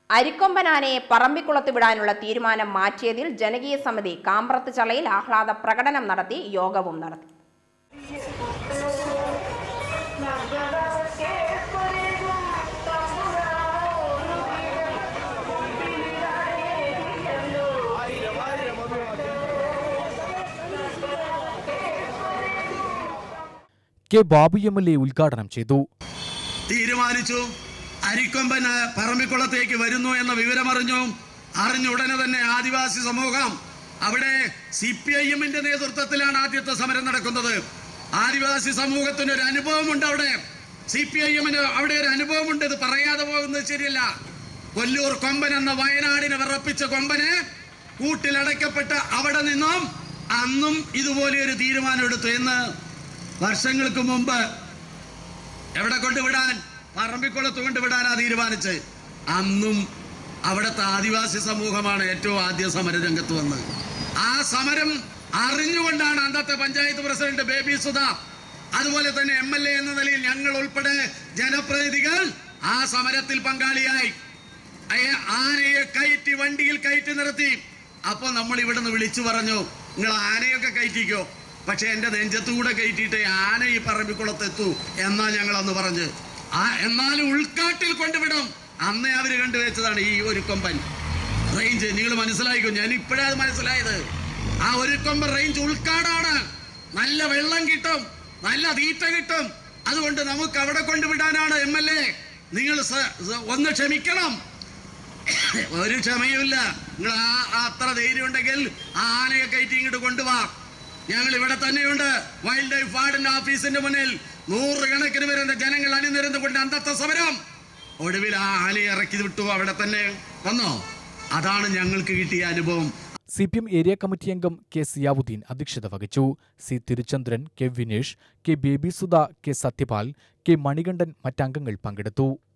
അരിക്കൊമ്പനാനയെ പറമ്പിക്കുളത്ത് വിടാനുള്ള തീരുമാനം മാറ്റിയതിൽ ജനകീയ സമിതി കാമ്പ്രത്ത് ചളയിൽ ആഹ്ലാദ പ്രകടനം നടത്തി യോഗവും നടത്തി K Babu M L A ഉദ്ഘാടനം ചെയ്തു തീരുമാനിച്ചു അരിക്കൊമ്പൻ ആ, പറമ്പിക്കുളത്തേക്ക് വരുന്നു എന്ന വിവരമറിഞ്ഞു അറിഞ്ഞ ഉടനെ തന്നെ ആദിവാസി സമൂഹം അവിടെ സി പി ഐ എമ്മിന്റെ നേതൃത്വത്തിലാണ് ആദ്യത്തെ സമരം നടക്കുന്നത് ആദിവാസി സമൂഹത്തിന് ഒരു അനുഭവമുണ്ട് അവിടെ സി പി ഐ എമ്മിന് അവിടെ ഒരു അനുഭവമുണ്ട് ഇത് പറയാതെ പോകുന്നത് ശരിയല്ല കൊല്ലൂർ കൊമ്പൻ എന്ന വയനാടിനെ വിറപ്പിച്ച കൊമ്പനെ കൂട്ടിലടയ്ക്കപ്പെട്ട് അവിടെ നിന്നും അന്നും ഇതുപോലെ ഒരു തീരുമാനം എടുത്തു എന്ന് വർഷങ്ങൾക്ക് മുമ്പ് എവിടെ കൊണ്ടുവിടാൻ പറമ്പിക്കുളത്ത് കൊണ്ടുവിടാനാ തീരുമാനിച്ച് അന്നും അവിടുത്തെ ആദിവാസി സമൂഹമാണ് ഏറ്റവും ആദ്യ സമര രംഗത്ത് വന്നത് ആ സമരം അറിഞ്ഞുകൊണ്ടാണ് അന്നത്തെ പഞ്ചായത്ത് പ്രസിഡന്റ് ബേബി സുധ അതുപോലെ തന്നെ എം എൽ എ എന്ന നിലയിൽ ഞങ്ങൾ ഉൾപ്പെടെ ജനപ്രതിനിധികൾ ആ സമരത്തിൽ പങ്കാളിയായി അയ- ആനയെ കയറ്റി വണ്ടിയിൽ കയറ്റി നിർത്തി അപ്പൊ നമ്മൾ ഇവിടുന്ന് വിളിച്ചു പറഞ്ഞു നിങ്ങൾ ആനയൊക്കെ കയറ്റിക്കോ പക്ഷെ എന്റെ നെഞ്ചത്തുകൂടെ കയറ്റിയിട്ട് ആന ഈ പറമ്പിക്കുളത്തെത്തു എന്നാ ഞങ്ങൾ അന്ന് പറഞ്ഞ് ആ എന്നാലും ഉൾക്കാട്ടിൽ കൊണ്ടുവിടും അന്നേ അവര് കണ്ടുവച്ചതാണ് ഈ ഒരു കൊമ്പൻ റേഞ്ച് നിങ്ങൾ മനസ്സിലായിക്കോ ഞാൻ ഇപ്പോഴാ അത് മനസ്സിലായത് ആ ഒരു കൊമ്പൻ റേഞ്ച് ഉൾക്കാടാണ് നല്ല വെള്ളം കിട്ടും നല്ല തീറ്റ കിട്ടും അതുകൊണ്ട് നമുക്ക് അവിടെ കൊണ്ടുവിടാനാണ് എം എൽ എ നിങ്ങൾ സ- സ- ഒന്ന് ക്ഷമിക്കണം ഒരു ക്ഷമയുമില്ല നിങ്ങൾ ആ ആ അത്ര ധൈര്യം ഉണ്ടെങ്കിൽ ആ ആനയെ കയറ്റി ഇങ്ങോട്ട് കൊണ്ടുപോവാ ഞങ്ങൾ ഇവിടെ തന്നെയുണ്ട് വൈൽഡ് ലൈഫ് വാർഡിന്റെ ഓഫീസിന്റെ മുന്നിൽ നൂറുകണക്കിന് വരുന്ന ജനങ്ങൾ അണിനിരുന്നുകൊണ്ട് അന്നത്തെ സമരം ഒടുവിൽ ആ ആനയെ ഇറക്കി വിട്ടു അവിടെ തന്നെ വന്നോ അതാണ് ഞങ്ങൾക്ക് കിട്ടിയ അനുഭവം C P M area committee അംഗം കെ സിയാവുദ്ദീൻ അധ്യക്ഷത വഹിച്ചു C Thiruchandran K Vinesh K Baby Sudha K Sathyapal K Manikandan മറ്റംഗങ്ങൾ പങ്കെടുത്തു